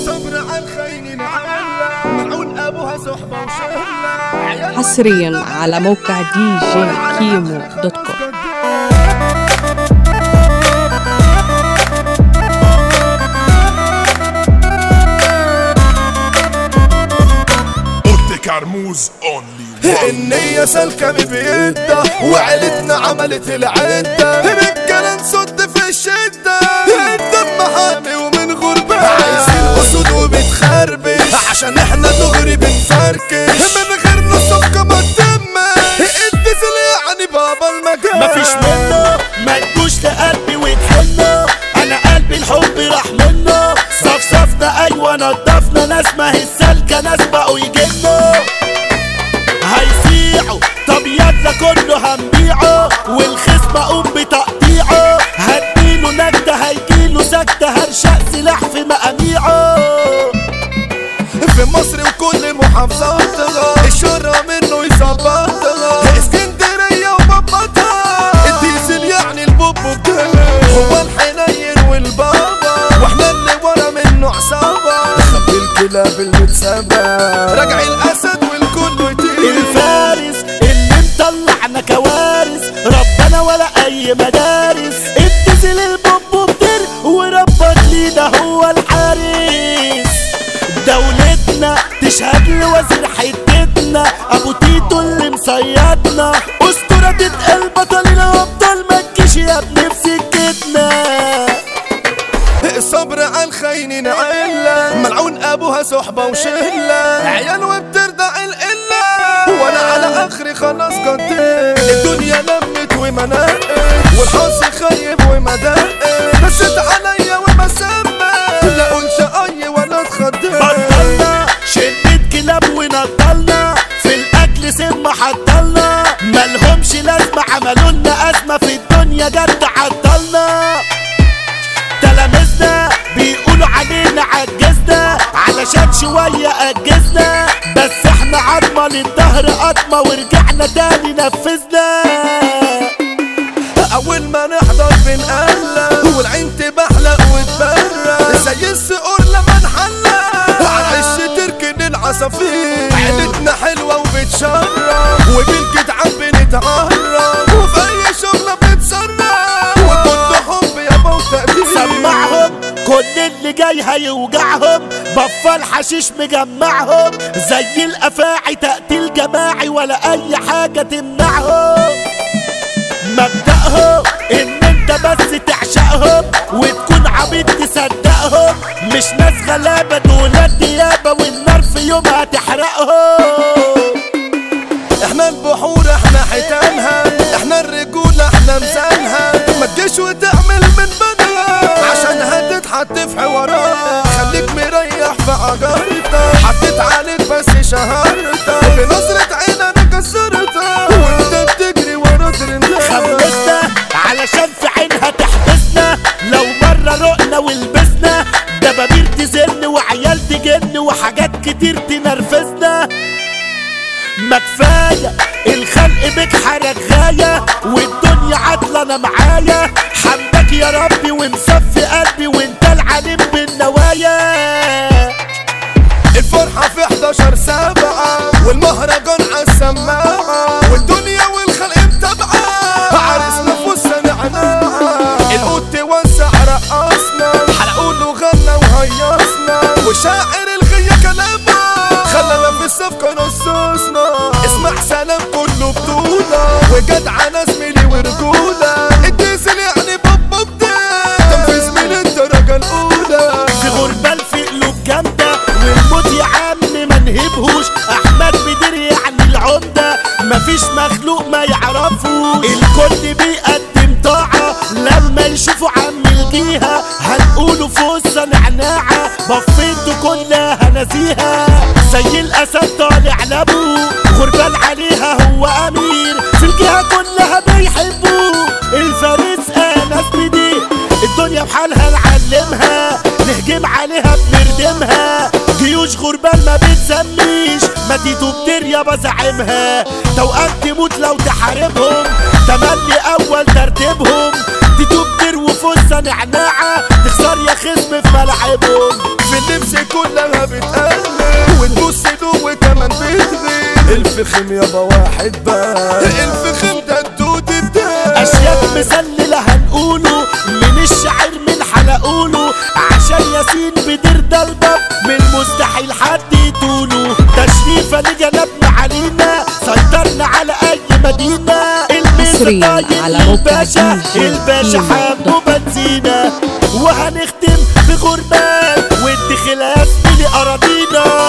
الصبر على الخاينين علا ملعون ابوها صحبه وشله حصريا على موقع دي جي كيمو دوت كوم اوتي كرموز اونلي النية سالكة بيدها وعيلتنا عملت العدة رجالة نصد في الشدة الدم حامي ومن غربة عايزين أسود وبتخربش عشان احنا دغري بنفركش من غير نصفقة ما تتمش الديزل يعني بابا المجال مفيش منه ما تجوش لقلبي وتحنه انا قلبي الحب راح منه صفصفنا ايوه نضفنا ناس ما هي السالكه ناس بقوا يجنوا هيسيعوا طب يلا كله هنبيعه والخصم اقوم بتقطيعه هديله نجده هيجيله سكته هرشق سلاح في مقاميعه في مصر وكل محافظاتها الشهرة منه يظبطها اسكندرية وبابتها الديزل يعني البوب بتاعه هو الحنين والبابا واحنا اللي ورا منه عصابة خبي الكلاب المتسابة راجع الاسد والكل يطير الفارس اللي مطلعنا كوارث ربنا ولا اي مدارس الديزل البوب بتر وربك لينا هو الحارس دولتنا تشهد لوزير حتتنا ابو تيتو اللي مصيدنا اسطورة تتقل بطل الابطال ما تجيش يا ابني في سكتنا الصبر على الخاينين علا ملعون ابوها صحبة وشلة عيال وبترضع القلة وانا على اخري خلاص قضيت الدنيا لمت وما نقت والحظ خيب وما دقت بست عليا وما سمت لا قلت اي ولا اتخضيت بطلنا شدة كلاب ونضلنا في الاكل سم حضلنا ملهمش لازمة عملوا لنا ازمة في الدنيا جد عطلنا تلامذنا بيقولوا علينا عجزنا علشان شوية أجزنا بس احنا عظمة للظهر قطمة ورجعنا تاني نفذنا اول ما نحضر بنقلق والعين تبحلق وتبرق زي الصقور لما نحلق على عش تركن العصافير عيلتنا حلوة وبتشرف وبالجدعان بنتعرف وفي اي شغلة بنتصرف وكل حب يابا وتقدير سمعهم كل اللي جاي هيوجعهم بفال حشيش مجمعهم زي الافاعي تقتيل جماعي ولا اي حاجة تمنعهم مبدأهم ان انت بس تعشقهم وتكون عبيد تصدقهم مش ناس غلابة دول ديابة والنار في يوم هتحرقهم احنا البحور احنا حيتانها احنا الرجولة احنا ميزانها ما تجيش وتعمل من بنها عشان هتتحط في حوارات خليك مريح في عجرتك حطيت عليك بس شهرتك بنظرة عين انا كسرتك وانت بتجري ورا ترندها خمسنا علشان في عينها تحبسنا لو مرة رقنا ولبسنا دبابير تزن وعيال تجن وحاجات كتير تنرفزنا ما كفاية الخلق بك حرغاية والدنيا عدلة انا معايا حمدك يا ربي ومصفي قلبي وانت العليم بالنوايا الفرحة في 11 سبعة والمهرجان عالسماعة والدنيا والخلق متابعة عرسنا في السنة القط وسع رقصنا حلقوله غنى وهيصنا وشاعر الغية كلامه خلانا في الصفقة نصصنا اسمع سلام كله بطولة وجدع زميلي ورجولة الديزل يعني بابا بتاع تنفيذ من الدرجة الأولى في غربال في قلوب جامدة والموت يا عم ما نهبهوش احمد بدر يعني العمدة مفيش مخلوق ما يعرفوش الكل بيقدم طاعة لما يشوفوا عم الجيهة هنقولوا فوزة نعناعة بفيته كلها نسيها زي الاسد طالع لابوه غربال عليها هو امير في الجهة كلها بيحبوه الفارس انس بدير الدنيا بحالها نعلمها نهجم عليها بنردمها جيوش غربال ما بتسميش مديتو بتر يابا زعيمها توأم تموت لو تحاربهم تملي اول ترتيبهم تتوب بتر وفوق فزة نعناعة تخسر يا خصم في ملعبهم في اللبس كلها بتقلب وتبص له وكمان بتغير الفخم يابا واحد بس الفخم ده الدود بتاعي اشياء مسللة هنقوله من الشعر من حلقوله عشان ياسين بدير ده الباب من المستحيل حد يطوله تشريفة لجنبنا علينا سيطرنا على اي مدينة الميزة حصرياً طايل على موقع الباشا دي جي الباشا كيمو حمو بنزينة وهنختم بغربال والدخلاف من اراضينا